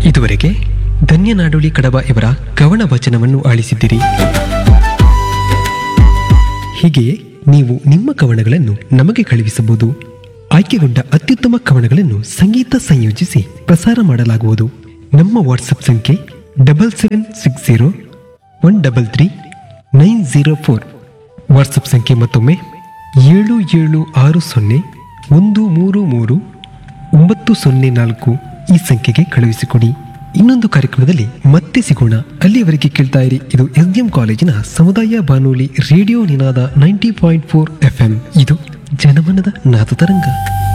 ಇದುವರೆಗೆ ಧನ್ಯನಾಡೋಳಿ ಕಡಬ ಇವರ ಕವನ ವಚನವನ್ನು ಆಲಿಸಿದ್ದೀರಿ ಹೀಗೆಯೇ ನೀವು ನಿಮ್ಮ ಕವನಗಳನ್ನು ನಮಗೆ ಕಳುಹಿಸಬಹುದು ಆಯ್ಕೆಗೊಂಡ ಅತ್ಯುತ್ತಮ ಕವನಗಳನ್ನು ಸಂಗೀತ ಸಂಯೋಜಿಸಿ ಪ್ರಸಾರ ಮಾಡಲಾಗುವುದು ನಮ್ಮ ವಾಟ್ಸಪ್ ಸಂಖ್ಯೆ double seven six zero one double three nine zero four WhatsApp ಸಂಖ್ಯೆ ಮತ್ತೊಮ್ಮೆ ಏಳು ಏಳು ಆರು ಸೊನ್ನೆ ಒಂದು ಮೂರು ಮೂರು ಒಂಬತ್ತು ಸೊನ್ನೆ ನಾಲ್ಕು ಈ ಸಂಖ್ಯೆಗೆ ಕಳುಹಿಸಿಕೊಡಿ ಇನ್ನೊಂದು ಕಾರ್ಯಕ್ರಮದಲ್ಲಿ ಮತ್ತೆ ಸಿಗೋಣ ಅಲ್ಲಿಯವರೆಗೆ ಕೇಳ್ತಾ ಇರಿ ಇದು ಎಸ್ ಡಿ ಎಂ ಕಾಲೇಜಿನ ಸಮುದಾಯ ಬಾನುಲಿ radio Ninada ninety point four F M ಇದು ಜನಮನದ ನಾದ ತರಂಗ